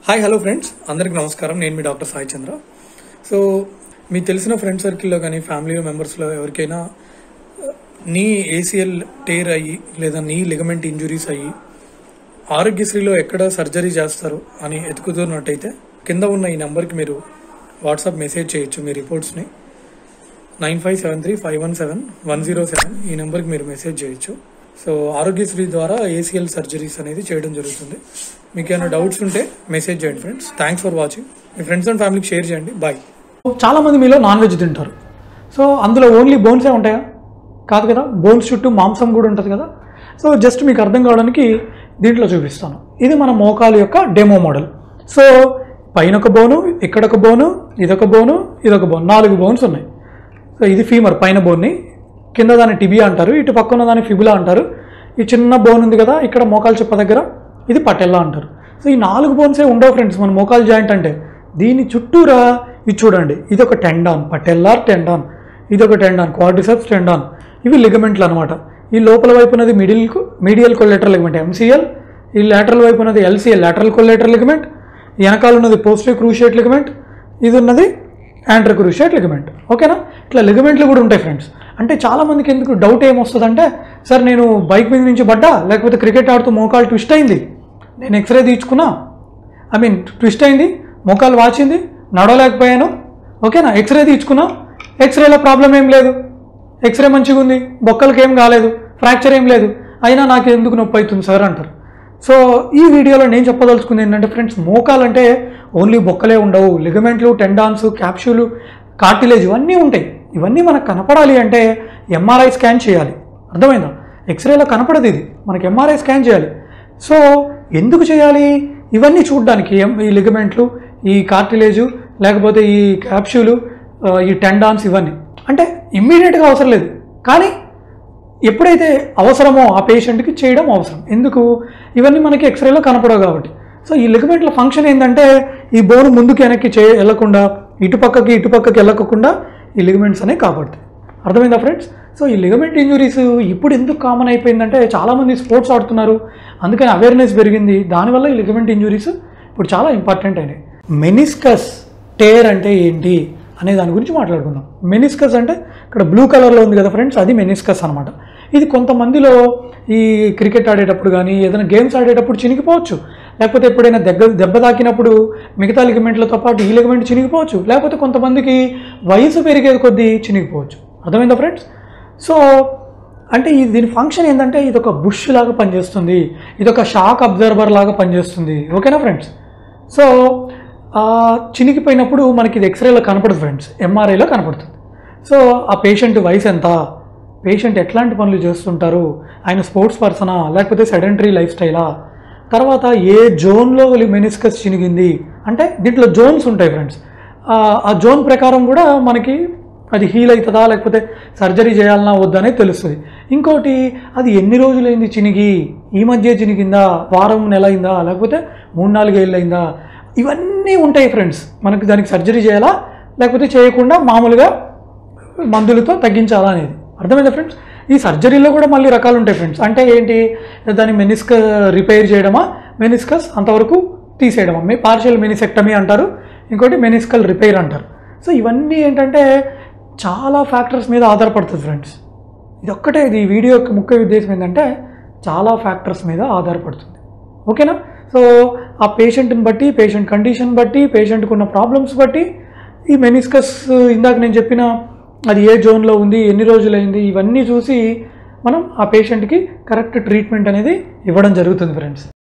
hi hello friends అందరికి నమస్కారం నేను మీ డాక్టర్ సాయి చంద్ర సో మీకు తెలిసిన ఫ్రెండ్ సర్కిల్లో కానీ ఫ్యామిలీ మెంబర్స్లో ఎవరికైనా నీ ఏసీఎల్ టేర్ అయ్యి లేదా నీ లిగమెంట్ ఇంజురీస్ అయ్యి ఆరోగ్యశ్రీలో ఎక్కడ సర్జరీ చేస్తారు అని ఎతుకుతున్నట్టయితే కింద ఉన్న ఈ నెంబర్కి మీరు వాట్సాప్ మెసేజ్ చేయొచ్చు మీ రిపోర్ట్స్ని nine five seven three five one seven one zero seven ఈ నెంబర్కి మీరు మెసేజ్ చేయొచ్చు సో ఆరోగ్యశ్రీ ద్వారా ఏసీఎల్ సర్జరీస్ అనేది చేయడం జరుగుతుంది మీకు ఏమైనా డౌట్స్ ఉంటే మెసేజ్ చేయండి ఫ్రెండ్స్ థ్యాంక్స్ ఫర్ వాచింగ్ మీ ఫ్రెండ్స్ అండ్ ఫ్యామిలీకి షేర్ చేయండి బాయ్ చాలా మంది మీలో నాన్ వెజ్ తింటారు సో అందులో ఓన్లీ బోన్సే ఉంటాయా కాదు కదా బోన్స్ చుట్టూ మాంసం కూడా ఉంటుంది కదా సో జస్ట్ మీకు అర్థం కావడానికి దీంట్లో చూపిస్తాను ఇది మన మోకాలు యొక్క డెమో మోడల్ సో పైన ఒక బోను ఇక్కడ ఒక బోను ఇదొక బోను ఇదొక బోన్ నాలుగు బోన్స్ ఉన్నాయి సో ఇది ఫీమర్ పైన బోన్ని కింద దాన్ని టిబియా అంటారు ఇటు పక్కన దాన్ని ఫిబులా అంటారు ఈ చిన్న బోన్ ఉంది కదా ఇక్కడ మోకాలు చెప్ప దగ్గర ఇది పటెల్లా అంటారు సో ఈ నాలుగు బోన్సే ఉండవు ఫ్రెండ్స్ మన మోకాలు జాయింట్ అంటే దీని చుట్టూరా ఇది చూడండి ఇది ఒక టెండాన్ పటెల్లార్ టెండాన్ ఇది ఒక టెండాన్ క్వాడ్రిసెప్స్ టెండాన్ ఇవి లిగమెంట్లు అనమాట ఈ లోపల వైపు ఉన్నది middle medial collateral ligament MCL ఈ లాటరల్ వైపు ఉన్నది ఎల్సీఎల్ లాటరల్ కొల్లెటర్ లిగమెంట్ వెనకాల ఉన్నది పోస్టర్ క్రూషియేట్ లిగమెంట్ ఇది ఉన్నది యాంట్ర క్రూషియేట్ లిగమెంట్ ఓకేనా ఇట్లా లిగమెంట్లు కూడా ఉంటాయి ఫ్రెండ్స్ అంటే చాలా మందికి ఎందుకు డౌట్ ఏమొస్తుందంటే సార్ నేను బైక్ మీద నుంచి పడ్డా లేకపోతే క్రికెట్ ఆడుతూ మోకాలు ట్విస్ట్ అయింది నేను ఎక్స్రే తీర్చుకున్నా ఐ మీన్ ట్విస్ట్ అయింది మోకాలు వాచింది నడవలేకపోయాను ఓకేనా ఎక్స్రే తీర్చుకున్నా ఎక్స్రేలో ప్రాబ్లం ఏం లేదు ఎక్స్రే మంచిగా ఉంది బొక్కలకి ఏం కాలేదు ఫ్రాక్చర్ ఏం లేదు అయినా నాకు ఎందుకు నొప్పి అవుతుంది సార్ అంటారు సో ఈ వీడియోలో నేను చెప్పదలుచుకుంది ఏంటంటే ఫ్రెండ్స్ మోకాలంటే ఓన్లీ బొక్కలే ఉండవు లిగమెంట్లు టెండాన్స్ క్యాప్సూలు కార్టిలేజ్ ఇవన్నీ ఉంటాయి ఇవన్నీ మనకు కనపడాలి అంటే ఎంఆర్ఐ స్కాన్ చేయాలి అర్థమైందా ఎక్స్రేలో కనపడదు ఇది మనకి ఎంఆర్ఐ స్కాన్ చేయాలి సో ఎందుకు చేయాలి ఇవన్నీ చూడడానికి ఎం- ఈ లిగమెంట్లు ఈ కార్టిలేజు లేకపోతే ఈ క్యాప్సూలు ఆ, ఈ టెండాన్స్ ఇవన్నీ అంటే ఇమ్మీడియట్గా అవసరం లేదు కానీ ఎప్పుడైతే అవసరమో ఆ పేషెంట్కి చేయడం అవసరం ఎందుకు ఇవన్నీ మనకి ఎక్స్రేలో కనపడవు కాబట్టి సో ఈ లిగమెంట్ల ఫంక్షన్ ఏంటంటే ఈ బోన్ ముందుకు వెనక్కి చే వెళ్ళకుండా ఇటుపక్కకి ఇటుపక్కకి వెళ్ళకుండా ఈ లిగమెంట్స్ అనేవి కాపాడుతాయి అర్థమైందా ఫ్రెండ్స్ సో ఈ లిగమెంట్ ఇంజురీస్ ఇప్పుడు ఎందుకు కామన్ అయిపోయిందంటే చాలామంది స్పోర్ట్స్ ఆడుతున్నారు అందుకని అవేర్నెస్ పెరిగింది దానివల్ల ఈ లిగమెంట్ ఇంజురీస్ ఇప్పుడు చాలా ఇంపార్టెంట్ అయినాయి మెనిస్కస్ టేర్ అంటే ఏంటి అనే దాని గురించి మాట్లాడుకుందాం మెనిస్కస్ అంటే ఇక్కడ బ్లూ కలర్లో ఉంది కదా ఫ్రెండ్స్ అది మెనిస్కస్ అనమాట ఇది కొంతమందిలో ఈ క్రికెట్ ఆడేటప్పుడు కానీ ఏదైనా గేమ్స్ ఆడేటప్పుడు చినిగిపోవచ్చు లేకపోతే ఎప్పుడైనా దెబ్బ దెబ్బ తాకినప్పుడు మిగతా లిగమెంట్లతో పాటు ఈ లిగమెంట్ చినిగిపోవచ్చు లేకపోతే కొంతమందికి వయసు పెరిగేది కొద్దీ చినిగిపోవచ్చు అర్థమైందా ఫ్రెండ్స్ సో అంటే ఈ దీని ఫంక్షన్ ఏంటంటే ఇది ఒక బుష్ లాగా పనిచేస్తుంది ఇది ఒక షాక్ అబ్జర్వర్ లాగా పనిచేస్తుంది ఓకేనా ఫ్రెండ్స్ సో ఆ, చినిగిపోయినప్పుడు మనకి ఇది ఎక్స్రేలో కనపడదు ఫ్రెండ్స్ ఎంఆర్ఐలో కనపడుతుంది సో ఆ పేషెంట్ వయసు ఎంత పేషెంట్ ఎట్లాంటి పనులు చేస్తుంటారు ఆయన స్పోర్ట్స్ పర్సనా లేకపోతే సెడెంటరీ లైఫ్ స్టైలా తర్వాత ఏ జోన్లో మెనిస్కస్ చినిగింది అంటే దీంట్లో జోన్స్ ఉంటాయి ఫ్రెండ్స్ ఆ జోన్ ప్రకారం కూడా మనకి అది హీల్ అవుతుందా లేకపోతే సర్జరీ చేయాలన్నా వద్దనే తెలుస్తుంది ఇంకోటి అది ఎన్ని రోజులైంది చినిగి ఈ మధ్య చినిగిందా వారం నెల అయిందా లేకపోతే మూడు నాలుగేళ్ళు అయిందా ఇవన్నీ ఉంటాయి ఫ్రెండ్స్ మనకి దానికి సర్జరీ చేయాలా లేకపోతే చేయకుండా మామూలుగా మందులతో తగ్గించాలా అనేది అర్థమైందా ఫ్రెండ్స్ ఈ సర్జరీలో కూడా మళ్ళీ రకాలు ఉంటాయి ఫ్రెండ్స్ అంటే ఏంటి దాన్ని మెనిస్క రిపేర్ చేయడమా మెనిస్కస్ అంతవరకు తీసేయడమా మీ పార్షియల్ మెనిసెక్టమీ అంటారు ఇంకోటి మెనిస్కల్ రిపేర్ అంటారు సో ఇవన్నీ ఏంటంటే చాలా ఫ్యాక్టర్స్ మీద ఆధారపడుతుంది ఫ్రెండ్స్ ఇది ఒక్కటే ఇది ఈ వీడియో యొక్క ముఖ్య ఉద్దేశం ఏంటంటే చాలా ఫ్యాక్టర్స్ మీద ఆధారపడుతుంది ఓకేనా సో ఆ పేషెంట్ని బట్టి పేషెంట్ కండిషన్ బట్టి పేషెంట్కి ఉన్న ప్రాబ్లమ్స్ బట్టి ఈ మెనిస్కస్ ఇందాక నేను చెప్పిన అది ఏ జోన్లో ఉంది ఎన్ని రోజులైంది ఇవన్నీ చూసి మనం ఆ పేషెంట్కి కరెక్ట్ ట్రీట్మెంట్ అనేది ఇవ్వడం జరుగుతుంది ఫ్రెండ్స్